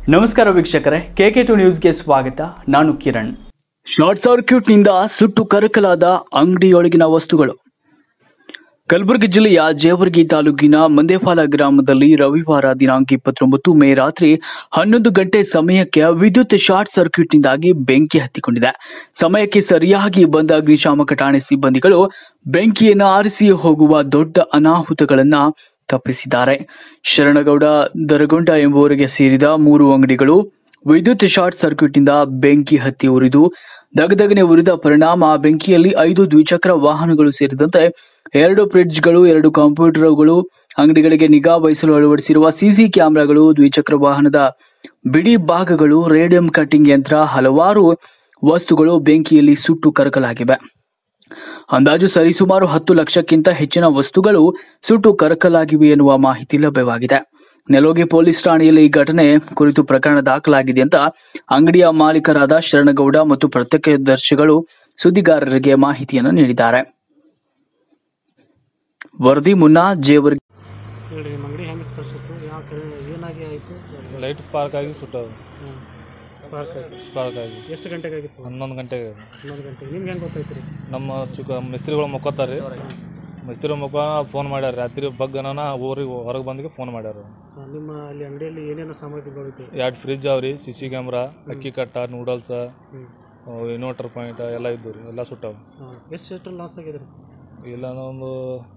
ನಮಸ್ಕಾರ ವೀಕ್ಷಕರೇ K K to ನ್ಯೂಸ್ಗೆ ಸ್ವಾಗತ ನಾನು ಕಿರಣ್ ಶಾರ್ಟ್ ಸರ್ಕ್ಯೂಟ್ನಿಂದ ಸುಟ್ಟು ಕರಕಲಾದ ಅಂಗಡಿಯೊಳಗಿನ ವಸ್ತುಗಳು ಕಲಬುರಗಿ ಜಿಲ್ಲೆಯ ಜೇವರ್ಗಿ ತಾಲೂಕಿನ ಮಂದೇಫಾಲ ಗ್ರಾಮದಲ್ಲಿ ರವಿವಾರ ದಿನಾಂಕ ಇಪ್ಪತ್ತೊಂಬತ್ತು ಮೇ ರಾತ್ರಿ ಹನ್ನೊಂದು ಗಂಟೆ ಸಮಯಕ್ಕೆ ವಿದ್ಯುತ್ ಶಾರ್ಟ್ ಸರ್ಕ್ಯೂಟ್ನಿಂದಾಗಿ ಬೆಂಕಿ ಹತ್ತಿಕೊಂಡಿದೆ ಸಮಯಕ್ಕೆ ಸರಿಯಾಗಿ ಬಂದ ಅಗ್ನಿಶಾಮಕ ಠಾಣೆ ಸಿಬ್ಬಂದಿಗಳು ಬೆಂಕಿಯನ್ನು ಆರಿಸಿ ಹೋಗುವ ದೊಡ್ಡ ಅನಾಹುತಗಳನ್ನ ತಪ್ಪಿಸಿದ್ದಾರೆ ಶರಣಗೌಡ ದರಗೊಂಡ ಎಂಬುವರಿಗೆ ಸೇರಿದ ಮೂರು ಅಂಗಡಿಗಳು ವಿದ್ಯುತ್ ಶಾರ್ಟ್ ಸರ್ಕ್ಯೂಟ್ನಿಂದ ಬೆಂಕಿ ಹತ್ತಿ ಉರಿದು ದಗದಗನೆ ಉರಿದ ಪರಿಣಾಮ ಬೆಂಕಿಯಲ್ಲಿ ಐದು ದ್ವಿಚಕ್ರ ವಾಹನಗಳು ಸೇರಿದಂತೆ ಎರಡು ಫ್ರಿಡ್ಜ್ಗಳು ಎರಡು ಕಂಪ್ಯೂಟರ್ಗಳು ಅಂಗಡಿಗಳಿಗೆ ನಿಗಾ ವಹಿಸಲು ಅಳವಡಿಸಿರುವ ಸಿಸಿ ಕ್ಯಾಮೆರಾಗಳು ದ್ವಿಚಕ್ರ ವಾಹನದ ಬಿಡಿ ಭಾಗಗಳು ರೇಡಿಯಂ ಕಟ್ಟಿಂಗ್ ಯಂತ್ರ ಹಲವಾರು ವಸ್ತುಗಳು ಬೆಂಕಿಯಲ್ಲಿ ಸುಟ್ಟು ಕರಕಲಾಗಿವೆ ಅಂದಾಜು ಸರಿಸುಮಾರು ಹತ್ತು ಲಕ್ಷಕ್ಕಿಂತ ಹೆಚ್ಚಿನ ವಸ್ತುಗಳು ಸುಟ್ಟು ಕರಕಲಾಗಿವೆ ಎನ್ನುವ ಮಾಹಿತಿ ಲಭ್ಯವಾಗಿದೆ ನೆಲೋಗಿ ಪೊಲೀಸ್ ಠಾಣೆಯಲ್ಲಿ ಈ ಘಟನೆ ಕುರಿತು ಪ್ರಕರಣ ದಾಖಲಾಗಿದೆ ಅಂತ ಅಂಗಡಿಯ ಮಾಲೀಕರಾದ ಶರಣಗೌಡ ಮತ್ತು ಪ್ರತ್ಯಕ್ಷದರ್ಶಿಗಳು ಸುದ್ದಿಗಾರರಿಗೆ ಮಾಹಿತಿಯನ್ನು ನೀಡಿದ್ದಾರೆ ವರದಿ ಮುನ್ನಾ ಜೇವರ್ಗಿ ಹೇಳಿ ನಿಮ್ಮ ಅಂಗಡಿ ಹೆಂಗೆ ಸ್ಪರ್ಶಿತ್ತು ಯಾವ ಕಡೆ ಏನಾಗಿ ಆಯಿತು ಲೈಟ್ ಸ್ಪಾರ್ಕ್ ಆಗಿ ಸುಟ್ಟವು ಸ್ಪಾರ್ಕ್ ಆಗಿ ಸ್ಪಾರ್ಕ್ ಆಗಿ ಎಷ್ಟು ಗಂಟೆಗೆ ಆಗಿತ್ತು ಹನ್ನೊಂದು ಗಂಟೆಗೆ ಹನ್ನೊಂದು ಗಂಟೆಗೆ ನಿಮ್ಗೆ ಹೆಂಗೆ ಗೊತ್ತಾಯ್ತು ರೀ ನಮ್ಮ ಚುಕ್ಕ ಮಿಸ್ತ್ರಿಗಳು ಮುಕ್ಕೋತಾರೆ ರೀ ಮಿಸ್ತ್ರಿ ಮುಖ ಫೋನ್ ಮಾಡ್ಯಾರ ರಾತ್ರಿ ಬಗ್ಗನ ಊರಿಗೆ ಹೊರಗೆ ಬಂದಿಗೆ ಫೋನ್ ಮಾಡ್ಯಾರ ನಿಮ್ಮ ಅಲ್ಲಿ ಅಂಗಡಿಯಲ್ಲಿ ಏನೇನು ಸಾಮಗ್ರಿಗಳು ಇತ್ತು ಎರಡು ಫ್ರಿಜ್ ಅವ ರೀ ಸಿ ಸಿ ಕ್ಯಾಮ್ರಾ ಅಕ್ಕಿ ಕಟ್ಟ ನೂಡಲ್ಸ ಹ್ಞೂ ಇನ್ವರ್ಟರ್ ಪಾಯಿಂಟ್ ಎಲ್ಲ ಇದ್ದು ರೀ ಎಲ್ಲ ಸುಟ್ಟವು ಹಾಂ ಎಷ್ಟು ಎಷ್ಟು ಲಾಸ್ ಆಗಿದೆ ರೀ ಇಲ್ಲ ಒಂದು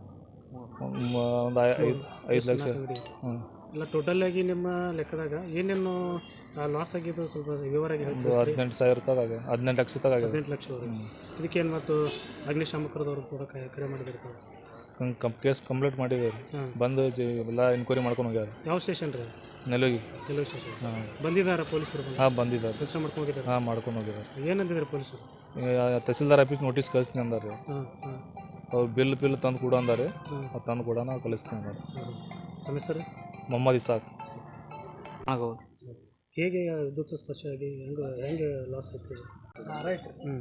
ಒಂದು ಐದು ಐದು ಲಕ್ಷ ಅಂಗಡಿ ಹ್ಞೂ ಎಲ್ಲ ಟೋಟಲ್ ಆಗಿ ನಿಮ್ಮ ಲೆಕ್ಕದಾಗ ಏನೇನು ಲಾಸ್ ಆಗಿದ್ದು ಸ್ವಲ್ಪ ವಿವರಾಗಿ ಒಂದು ಹೇಳ್ತೀರಾ ಹದಿನೆಂಟು ಸಾವಿರ ತಗ ಆಗಿದೆ ಹದಿನೆಂಟು ಲಕ್ಷ ತಗ ಆಗಿದೆ ಹದಿನೆಂಟು ಲಕ್ಷವರೆಗೆ ಇದಕ್ಕೇನು ಮತ್ತು ಅಗ್ನಿಶಾಮಕರದವರು ಕೂಡ ಕರೆ ಕರೆ ಮಾಡಿದಿರ್ತಾರೆ ಕಂ ಕೇಸ್ ಕಂಪ್ಲೀಟ್ ಮಾಡಿವಿ ರೀ ಹಾಂ ಬಂದು ಜಿ- ಎಲ್ಲ ಎನ್ಕ್ವೈರಿ ಮಾಡ್ಕೊಂಡು ಹೋಗ್ಯಾರ ಯಾವ ಸ್ಟೇಷನ್ ರೀ ನೆಲೋಗಿ ಕೆಲವು ಸ್ಟೇಷನ್ ಹಾಂ ಬಂದಿದ್ದಾರೆ ಪೊಲೀಸರು ಬಂದು ಹಾಂ ಬಂದಿದ್ದಾರೆ ಕೆಲಸ ಮಾಡ್ಕೊಂಡು ಹೋಗಿದ್ದಾರೆ ಹಾಂ ಮಾಡ್ಕೊಂಡು ಹೋಗಿದ್ದಾರೆ ಏನಂದಿದ್ದಾರೆ ಪೊಲೀಸರು ಈಗ ತಹಸೀಲ್ದಾರ್ ಆಫೀಸ್ ನೋಟಿಸ್ ಕಳಿಸ್ತೀನಿ ಅಂದಾರೆ ಹಾಂ ಹಾಂ ಅವ್ರು ಬಿಲ್ ಬಿಲ್ ತಂದು ಕೊಡು ಅಂದಾರೆ ಹಾಂ ಅದು ತಂದು ಕೂಡ ನಾವು ಕಳಿಸ್ತೀನಿ ಅಂದಾರೆ ಹೌದು. ನಮ್ಮ ಹೆಸರು ಮೊಹಮ್ಮದ್ ಇಸಾಕ್ ಹೇಗೆ ವಿದ್ಯುತ್ ಸ್ಪರ್ಶ ಆಗಿ ಹೆಂಗೆ ಹೆಂಗೆ ಲಾಸ್ ಆಯ್ತು ರೈಟ್ ಹ್ಞೂ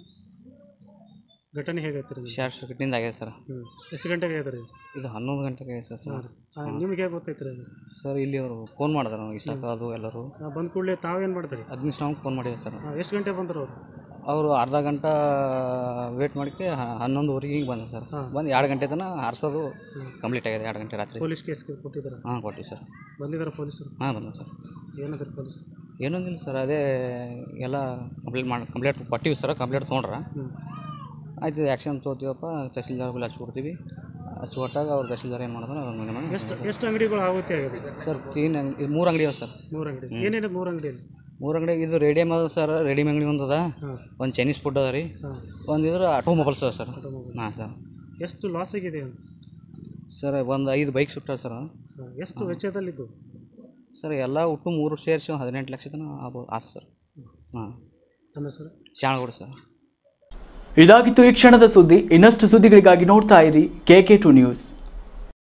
ಘಟನೆ ಹೇಗಾಯ್ತು ರೀ ಶಾರ್ಟ್ ಸರ್ಕ್ಯೂಟ್ನಿಂದ ಆಗಿದೆ ಸರ್ ಹ್ಞೂ ಎಷ್ಟು ಗಂಟೆಗೆ ಆಯ್ತು ರೀ ಇದು ಹನ್ನೊಂದು ಗಂಟೆಗೆ ಆಗಿದೆ ಸರ್ ಹಾಂ ರೀ ನಿಮ್ಗೆ ಹೇಗೆ ಗೊತ್ತಾಯ್ತು ರೀ ಅದು ಸರ್ ಇಲ್ಲಿ ಅವರು ಫೋನ್ ಮಾಡಿದ್ರು ನಾವು ಇಸಾಕ ಅದು ಎಲ್ಲರೂ ಆ, ಬಂದ ಕೂಡಲೇ ತಾವೇನು ಮಾಡ್ತೀರಿ ಅಗ್ನಿಸ್ಟಾಮ್ಗೆ ಫೋನ್ ಮಾಡಿದ್ರು ಸರ್ ಹಾಂ ಎಷ್ಟು ಗಂಟೆ ಬಂದರು ಅವರು ಅವರು ಅರ್ಧ ಗಂಟೆ ವೇಟ್ ಮಾಡಿಕೆ ಹ- ಹನ್ನೊಂದುವರೆಗೆ ಹಿಂಗೆ ಬಂದ ಸರ್ ಹಾಂ. ಬಂದು ಎರಡು ಗಂಟೆ ತನಕ ಹಾರಿಸೋದು ಹ್ಮ್. ಕಂಪ್ಲೀಟ್ ಆಗಿದೆ ಎರಡು ಗಂಟೆ ರಾತ್ರಿ ಪೊಲೀಸ್ ಕೇಸ್ ಕೊಟ್ಟಿದ್ದಾರೆ ಹಾಂ ಕೊಟ್ಟಿವಿ ಸರ್ ಬಂದಿದ್ದಾರೆ ಪೊಲೀಸರು ಹಾಂ ಬಂದ ಸರ್ ಏನಾದ್ರು ಪೊಲೀಸರು ಏನೊಂದಿಲ್ಲ ಸರ್ ಅದೇ ಎಲ್ಲ ಕಂಪ್ಲೀಟ್ ಮಾಡಿ ಕಂಪ್ಲೇಂಟ್ ಕೊಟ್ಟಿವಿ ಸರ್ ಕಂಪ್ಲೇಂಟ್ ತೊಗೊಂಡ್ರೆ ಹ್ಞೂ ಆಯ್ತು ಆ್ಯಕ್ಷನ್ ತೊಗೋತೀವಪ್ಪ ತಹಸೀಲ್ದಾರ್ ಬಲ್ಲಿ ಹಚ್ಕೊಡ್ತೀವಿ ಹಚ್ಕೊಟ್ಟಾಗ ಅವ್ರು ತಹಸೀಲ್ದಾರ್ ಏನು ಮಾಡಿದ್ರೆ ಅವ್ರು ಮನೆ ಮಾಡಿ ಎಷ್ಟು ಎಷ್ಟು ಅಂಗಡಿಗಳು ಆಗುತ್ತೆ ಆಗಿದೆ ಸರ್ ತೀನ್ ಅಂಗ್- ಇದು ಮೂರು ಅಂಗಡಿ ಅವ ಸರ್ ಮೂರು ಅಂಗಡಿ ಏನೇನು ಮೂರು ಅಂಗಡಿಯಲ್ಲಿ ಮೂರು ಅಂಗಡಿ ಇದು ರೇಡಿಯಮ್ ಅದ ಸರ್ ರೇಡಿಯಮ್ ಅಂಗಡಿ ಒಂದು ಅದ ಹಾಂ ಒಂದು ಚೈನೀಸ್ ಫುಡ್ ಅದ ರೀ ಹಾಂ ಒಂದು ಇದ್ರ ಆಟೋಮೊಬೈಲ್ಸ್ ಅದ ಸರ್ ಆಟೋಮೊಬೈಲ್ ಹಾಂ ಸರ್ ಎಷ್ಟು ಲಾಸ್ ಆಗಿದೆ ಅಂತ ಸರ್ ಒಂದು ಐದು ಬೈಕ್ ಸುಟ್ಟ ಸರ್ ಹಾಂ, ಎಷ್ಟು ವೆಚ್ಚದಲ್ಲಿದ್ದು ಸರ್ ಎಲ್ಲ ಒಟ್ಟು ಮೂರು ಸೇರಿಸಿ ಒಂದು ಹದಿನೆಂಟು ಲಕ್ಷ ತನಕ ಆಗ್ಬೋದು ಆತು ಸರ್ ಹಾಂ ನಮ್ಮ ಹೆಸರು ಶಾಣಗೋಡು ಸರ್ ಇದಾಗಿತ್ತು ಈ ಕ್ಷಣದ ಸುದ್ದಿ ಇನ್ನಷ್ಟು ಸುದ್ದಿಗಳಿಗಾಗಿ ನೋಡ್ತಾ ಇರಿ ಕೆಕೆ ಟು ನ್ಯೂಸ್